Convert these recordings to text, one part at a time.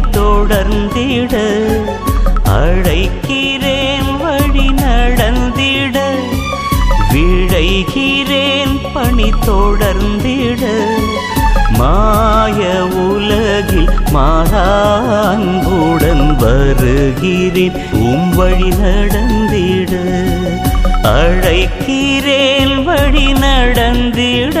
தொடர்ந்திட அழைக்கிறேன் வழி நடந்திட விழைகிறேன் பணி தொடர்ந்திட மாய உலகில் மாறான்புடன் வருகிறேன் உம் வழி நடந்திட அழைக்கிறேன் வழி நடந்திட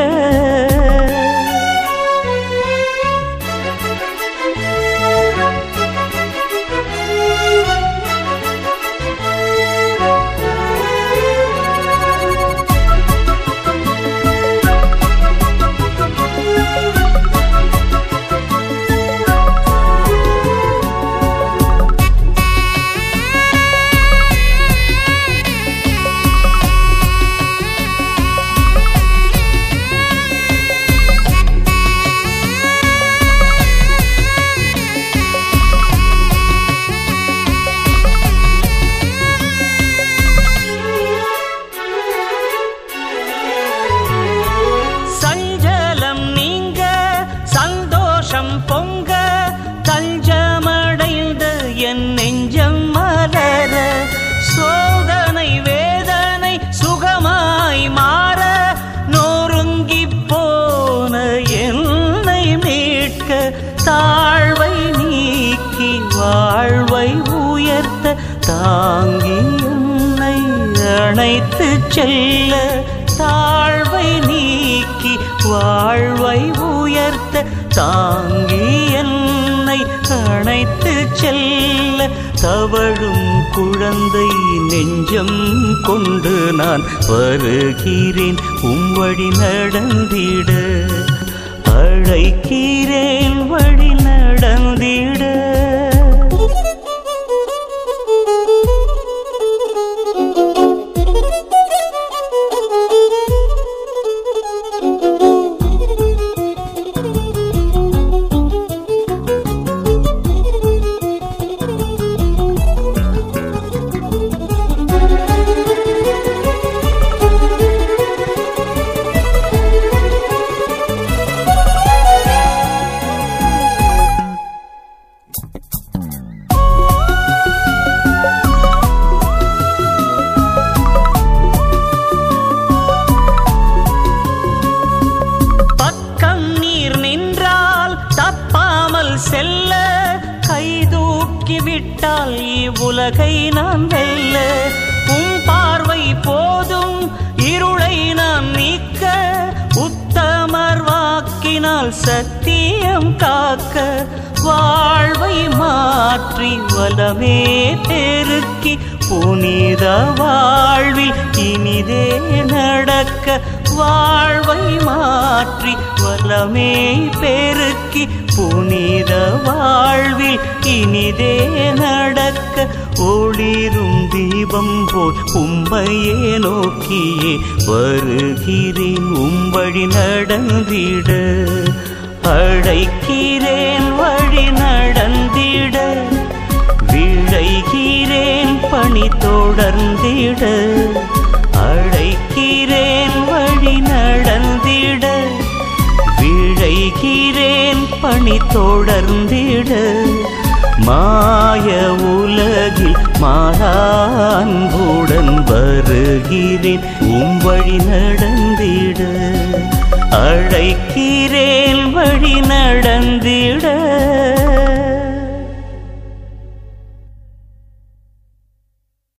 சஞ்சலம் நீங்க சந்தோஷம் பொங்க தஞ்சமடைந்த என் நெஞ்சம் மலர சோதனை வேதனை சுகமாய் மாற நொறுங்கி போன என்னை மீட்க தாழ்வை நீக்கி வாழ்வை உயர்த்த தாங்கி என்னை அணைத்து செல்ல தாழ்வை நீக்கி வாழ்வை உயர்த்த தாங்கி என்னை அணைத்து செல்ல தவழும் குழந்தை நெஞ்சம் கொண்டு நான் வருகிறேன் உம்வழி நடந்திட அழைக்கிறேன் வழி நடந்திட பக்கம் நீர் நின்றால் தப்பாமல் செல்ல கை தூக்கி விட்டால் இவ்வுலகை நான் வெல்ல உம் பார்வை போதும் இருளை நான் நீக்க உத்தமர் வாக்கினால் சத்தியம் காக்க வாழ்வை மாற்றி வலமே பெருக்கி புனித வாழ்வில் இனிதே நடக்க வாழ்வை மாற்றி வலமே பெருக்கி புனித வாழ்வில் இனிதே நடக்க ஒளிரும் தீபம் போல் உம்மையே நோக்கியே வருகிறேன் உம்படி நடந்திட அழைக்கிறேன் வழி நடந்திட விழைகிறேன் பணி தொடர்ந்திட அழைக்கிறேன் வழி நடந்திட விழைகிறேன் பணி தொடர்ந்திட மாய உலகில் மாறான்புடன் வருகிறேன் உம் வழி நடந்திட அழைக்கிறேன் வழி நடந்திட